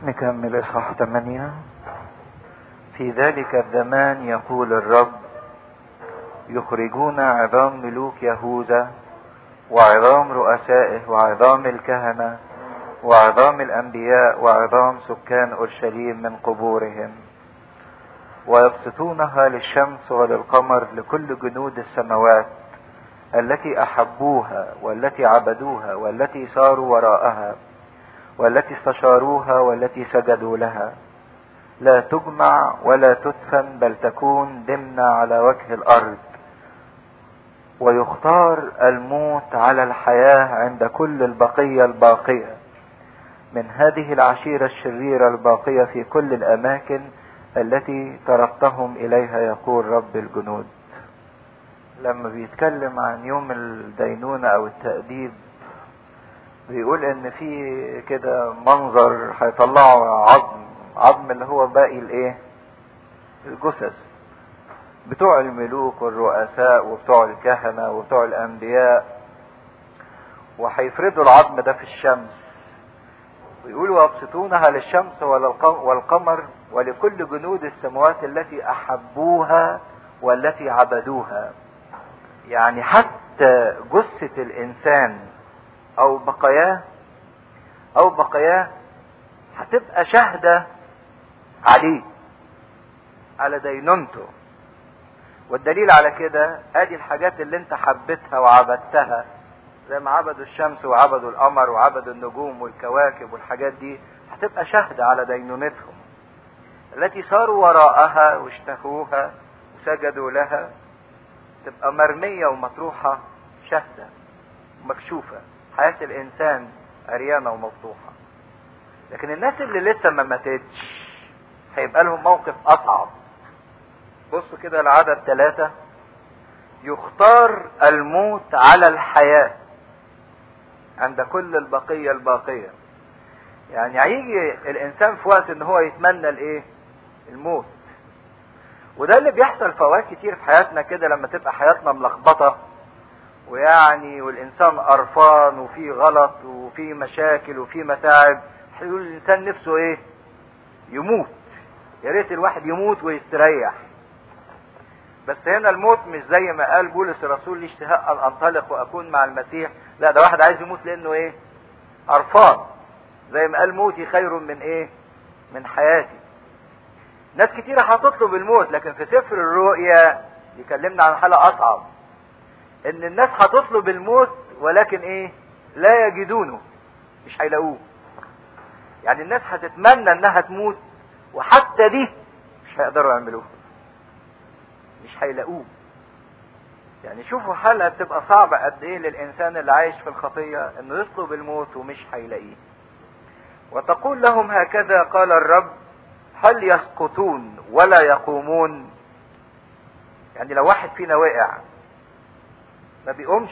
نكمل اصحاح 8 في ذلك الزمان يقول الرب يخرجون عظام ملوك يهوذا وعظام رؤسائه وعظام الكهنة وعظام الأنبياء وعظام سكان أورشليم من قبورهم ويبسطونها للشمس وللقمر لكل جنود السماوات التي أحبوها والتي عبدوها والتي ساروا وراءها والتي استشاروها والتي سجدوا لها لا تجمع ولا تدفن بل تكون ضمن على وجه الارض ويختار الموت على الحياه عند كل البقيه الباقيه من هذه العشيره الشريره الباقيه في كل الاماكن التي تركتهم اليها يقول رب الجنود لما بيتكلم عن يوم الدينونه او التاديب بيقول ان في كده منظر هيطلعوا عظم عظم اللي هو باقي الايه الجثث بتوع الملوك والرؤساء وبتوع الكهنه وبتوع الانبياء وهيفردوا العظم ده في الشمس ويقولوا يبسطونها للشمس والقمر ولكل جنود السماوات التي احبوها والتي عبدوها يعني حتى جثه الانسان او بقاياه او بقاياه هتبقى شاهدة عليه على دينونته والدليل على كده ادي الحاجات اللي انت حبيتها وعبدتها زي ما عبدوا الشمس وعبدوا القمر وعبدوا النجوم والكواكب والحاجات دي هتبقى شاهدة على دينونتهم التي صاروا وراءها واشتهوها وسجدوا لها تبقى مرمية ومطروحة شاهدة مكشوفة حياة الإنسان عريانة ومفضوحة لكن الناس اللي لسه ما ماتتش هيبقى لهم موقف أصعب بصوا كده العدد ثلاثة يختار الموت على الحياة عند كل البقية الباقية يعني هيجي الإنسان في وقت إن هو يتمنى الإيه؟ الموت وده اللي بيحصل في أوقات كتير في حياتنا كده لما تبقى حياتنا ملخبطة ويعني والانسان قرفان وفي غلط وفي مشاكل وفي متاعب هيقول الانسان نفسه ايه يموت يا ريت الواحد يموت ويستريح بس هنا الموت مش زي ما قال بولس الرسول لي اشتهاء ان انطلق واكون مع المسيح لا ده واحد عايز يموت لانه ايه قرفان زي ما قال موتي خير من ايه من حياتي ناس كتيرة هتطلب الموت لكن في سفر الرؤيا يكلمنا عن حالة اصعب ان الناس هتطلب الموت ولكن ايه لا يجدونه مش هيلاقوه يعني الناس هتتمنى انها تموت وحتى دي مش هيقدروا يعملوها مش هيلاقوه يعني شوفوا حالها بتبقى صعبة قد ايه للانسان اللي عايش في الخطية انه يطلب الموت ومش هيلاقيه وتقول لهم هكذا قال الرب هل يسقطون ولا يقومون يعني لو واحد فينا وقع ما بيقومش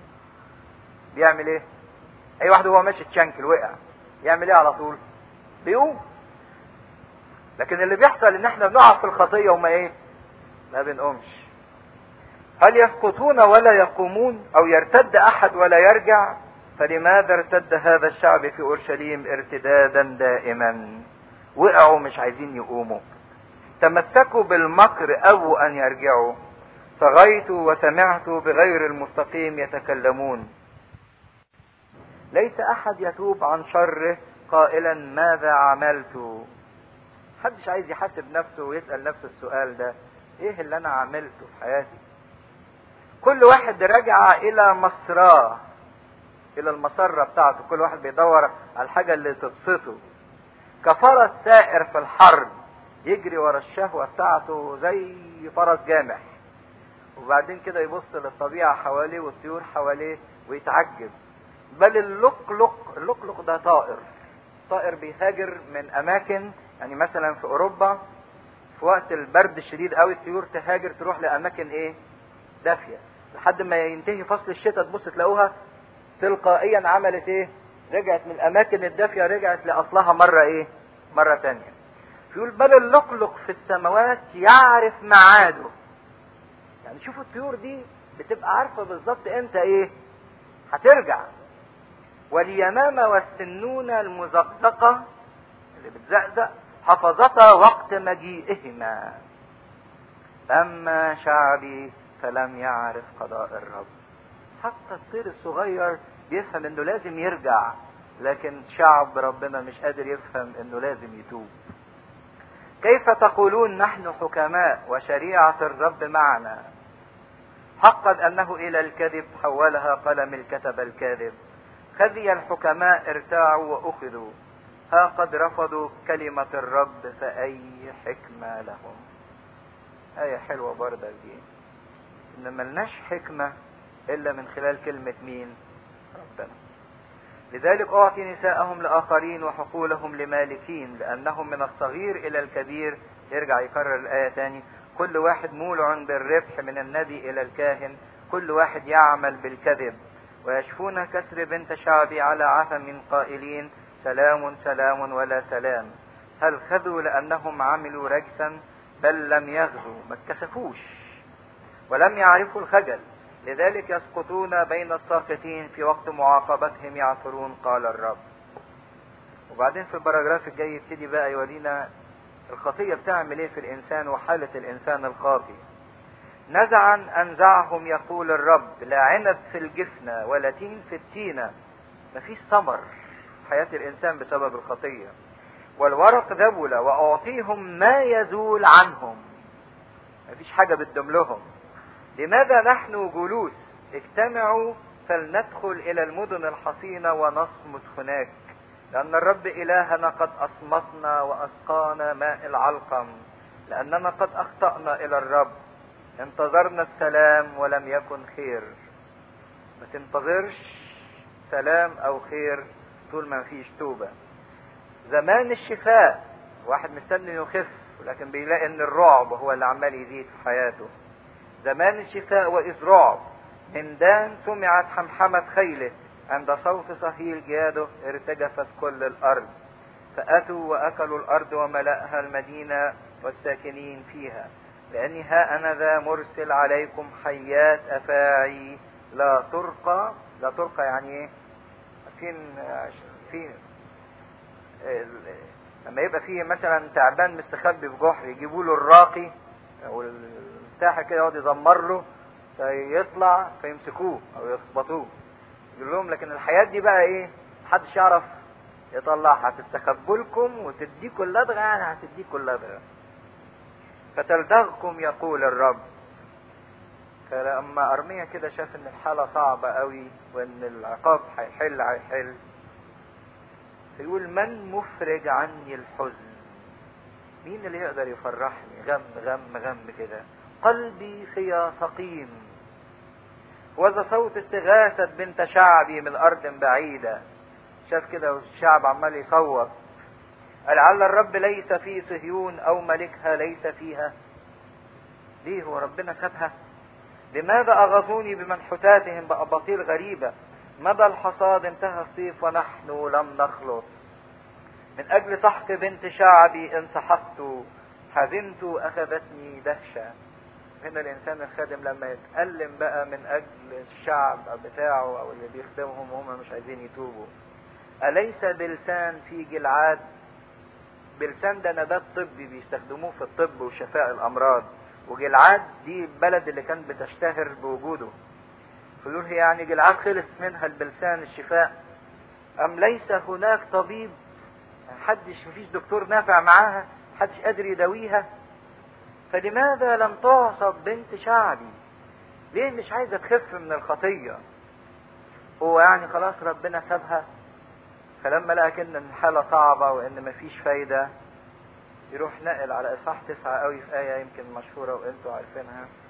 بيعمل ايه اي واحد وهو ماشي تشنكل وقع يعمل ايه على طول بيقوم لكن اللي بيحصل ان احنا بنقع في الخطيه وما ايه ما بنقومش هل يسقطون ولا يقومون او يرتد احد ولا يرجع فلماذا ارتد هذا الشعب في اورشليم ارتدادا دائما وقعوا مش عايزين يقوموا تمسكوا بالمكر ابوا ان يرجعوا صغيت وسمعت بغير المستقيم يتكلمون ليس احد يتوب عن شره قائلا ماذا عملت محدش عايز يحاسب نفسه ويسال نفسه السؤال ده ايه اللي انا عملته في حياتي كل واحد رجع الى مسراه الى المسره بتاعته كل واحد بيدور على الحاجه اللي تبسطه كفرس سائر في الحرب يجري ورا الشهوه بتاعته زي فرس جامح وبعدين كده يبص للطبيعة حواليه والطيور حواليه ويتعجب بل اللقلق اللقلق ده طائر طائر بيهاجر من أماكن يعني مثلا في أوروبا في وقت البرد الشديد قوي الطيور تهاجر تروح لأماكن إيه؟ دافية لحد ما ينتهي فصل الشتاء تبص تلاقوها تلقائيا عملت إيه؟ رجعت من الأماكن الدافية رجعت لأصلها مرة إيه؟ مرة تانية. يقول بل اللقلق في السماوات يعرف معاده يعني شوفوا الطيور دي بتبقى عارفه بالظبط امتى ايه هترجع واليمامه والسنونه المزقزقه اللي بتزقزق حفظتا وقت مجيئهما أما شعبي فلم يعرف قضاء الرب حتى الطير الصغير بيفهم انه لازم يرجع لكن شعب ربنا مش قادر يفهم انه لازم يتوب كيف تقولون نحن حكماء وشريعة الرب معنا حقا انه الى الكذب حولها قلم الكتب الكاذب خذي الحكماء ارتاعوا واخذوا ها قد رفضوا كلمة الرب فأي حكمة لهم آية حلوة برضه دي إن ملناش حكمة إلا من خلال كلمة مين ربنا لذلك أعطي نساءهم لآخرين وحقولهم لمالكين لأنهم من الصغير إلى الكبير يرجع يكرر الآية تاني كل واحد مولع بالربح من النبي إلى الكاهن كل واحد يعمل بالكذب ويشفون كسر بنت شعبي على عثم قائلين سلام سلام ولا سلام هل خذوا لأنهم عملوا رجسا بل لم يغزوا ما اتكسفوش ولم يعرفوا الخجل لذلك يسقطون بين الساقطين في وقت معاقبتهم يعثرون قال الرب وبعدين في البراجراف الجاي يبتدي بقى يورينا الخطية بتعمل ايه في الانسان وحالة الانسان الخاطئ نزعا انزعهم يقول الرب لا عنب في الجفنة ولا تين في التينة مفيش ثمر حياة الانسان بسبب الخطية والورق ذبل واعطيهم ما يزول عنهم مفيش حاجة بتدم لهم لماذا نحن جلوس اجتمعوا فلندخل الى المدن الحصينة ونصمت هناك لان الرب الهنا قد اصمتنا واسقانا ماء العلقم لاننا قد اخطأنا الى الرب انتظرنا السلام ولم يكن خير ما تنتظرش سلام او خير طول ما فيش توبة زمان الشفاء واحد مستني يخف لكن بيلاقي ان الرعب هو اللي عمال يزيد في حياته زمان الشفاء وإذ رعب من دان سمعت حمحمة خيله عند صوت صهيل جاده ارتجفت كل الأرض فأتوا وأكلوا الأرض وملأها المدينة والساكنين فيها لأني ها أنا ذا مرسل عليكم حيات أفاعي لا ترقى لا ترقى يعني إيه؟ فين فين لما يبقى فيه مثلا تعبان مستخبي في جحر يجيبوا له الراقي او الساحر كده يقعد يزمر له فيطلع فيمسكوه او يخبطوه يقول لهم لكن الحياة دي بقى ايه محدش يعرف يطلعها هتستخبوا لكم وتديكوا اللدغة يعني هتديكوا اللدغة فتلدغكم يقول الرب فلما ارميا كده شاف ان الحالة صعبة قوي وان العقاب هيحل هيحل فيقول من مفرج عني الحزن مين اللي يقدر يفرحني غم غم غم كده قلبي فيا سقيم وذا صوت استغاثة بنت شعبي من أرض بعيدة شاف كده والشعب عمال يصوت لعل الرب ليس في صهيون أو ملكها ليس فيها ليه هو ربنا سابها لماذا أغصوني بمنحوتاتهم بأباطيل غريبة مدى الحصاد انتهى الصيف ونحن لم نخلص من أجل سحق بنت شعبي انسحقت حزنت أخذتني دهشة هنا الإنسان الخادم لما يتألم بقى من أجل الشعب بتاعه أو اللي بيخدمهم وهم مش عايزين يتوبوا أليس بلسان في جلعاد بلسان ده نبات طبي بيستخدموه في الطب وشفاء الأمراض وجلعاد دي البلد اللي كانت بتشتهر بوجوده فيقول هي يعني جلعاد خلص منها البلسان الشفاء أم ليس هناك طبيب محدش مفيش دكتور نافع معاها محدش قادر يداويها فلماذا لم تعصب بنت شعبي ليه مش عايزة تخف من الخطية هو يعني خلاص ربنا سابها فلما لقى ان الحالة صعبة وان مفيش فايدة يروح نقل على اصحاح تسعة قوي في آية يمكن مشهورة وانتوا عارفينها